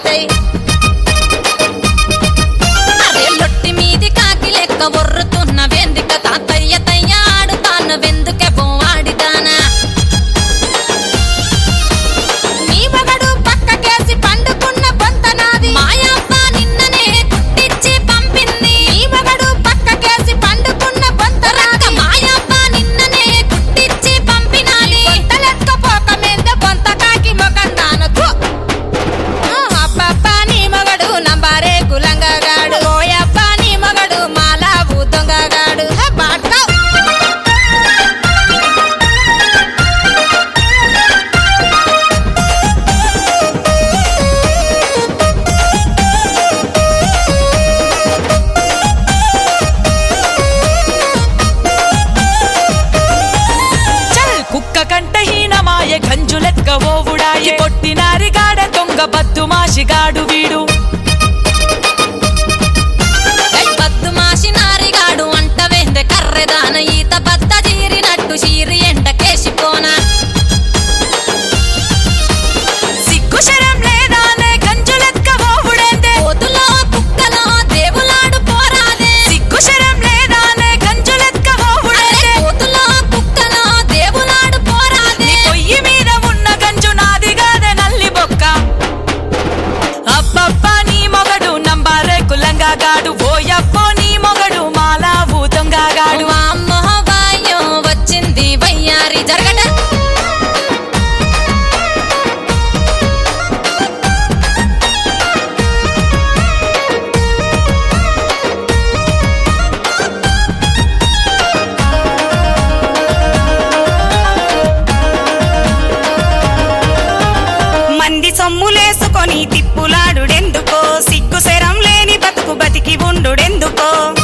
చెయ్యి అరే లొట్టి మీది కాకి లెక్క ఒర్రుతున్న వెందిక తాతయ్య తయ్య ఆడుతాను వెందుకే ఆడిదానా నీ మగడు పక్కకేసి పండుకున్న బొంత నాది మాయమ్మ నిన్ననే కుట్టిచ్చి పంపింది నీ మగడు పక్కకేసి పండుకున్న బొంత నాది మాయమ్మ నిన్ననే కుట్టిచ్చి పంపినాది బొంతలెత్తుకపోక మీద బొంత కాకి మొకందాను థు. అబ్బబ్బ నీ మగడు నంబారే కులంగగాడు ఓయబ్బ నీ మగడు మాలావు దొంగగాడు హే, బాట్కో. చల్ కుక్క కంట హీనమాయ గంజులెక్క ఓవుడాయి కొట్టినారిగాడ దొంగ బద్దు మాషిగాడు వీడు బద్దు మాసి నారిగాడు అంట వెందె కర్రెదాన ఈత బద్ద జీరినట్టు చీరి ఎండకేసిపోనా సిగ్గు శరం లేదానే గంజులెక్క ఓవుడేందే కోతులో కుక్కలో దేవులాడు పోరాదే సిగ్గు శరం లేదానే గంజులెక్క ఓవుడేందే కోతులో కుక్కలో దేవులాడు పోరాదే పొయ్యి మీద ఉన్న గంజు నాది గాదే నల్లి బొక్క అబ్బబ్బా నీ మొగడు నంబారే కులంగా గాడు ఓయబ్బో నీ మొగడు మాలా భూతంగా గాడు అమ్మో వాయో వచ్చింది వయ్యారి జరగట మంది సొమ్ములేసుకొని తిప్పులాడుడెందుకో సిగ్గు శరం లేని బతుకు బతికి ఉండుడెందుకో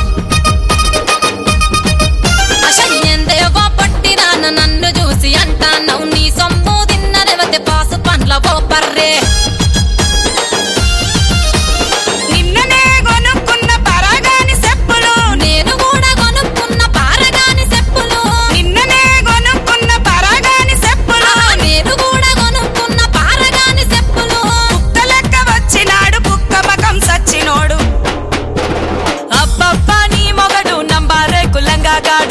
అసలు ఎందేవో పట్టిరాన నన్ను చూసి అంటానవు నీ సొమ్ము తిన్నదెవతే పాసు పండ్ల ఓ పర్రే నిన్ననే కొనుక్కున్న పరాగాని చెప్పులు నేను కూడా కొనుక్కున్న పారగాని చెప్పులు నిన్ననే కొనుక్కున్న పరాగాని చెప్పులు ఆ, నేను కూడా కొనుక్కున్న పారగాని చెప్పులు కుక్క లెక్క వచ్చినాడు కుక్క మకం సచ్చినోడు అబ్బబ్బా నీ మొగడు నంబారే కులంగా గాడు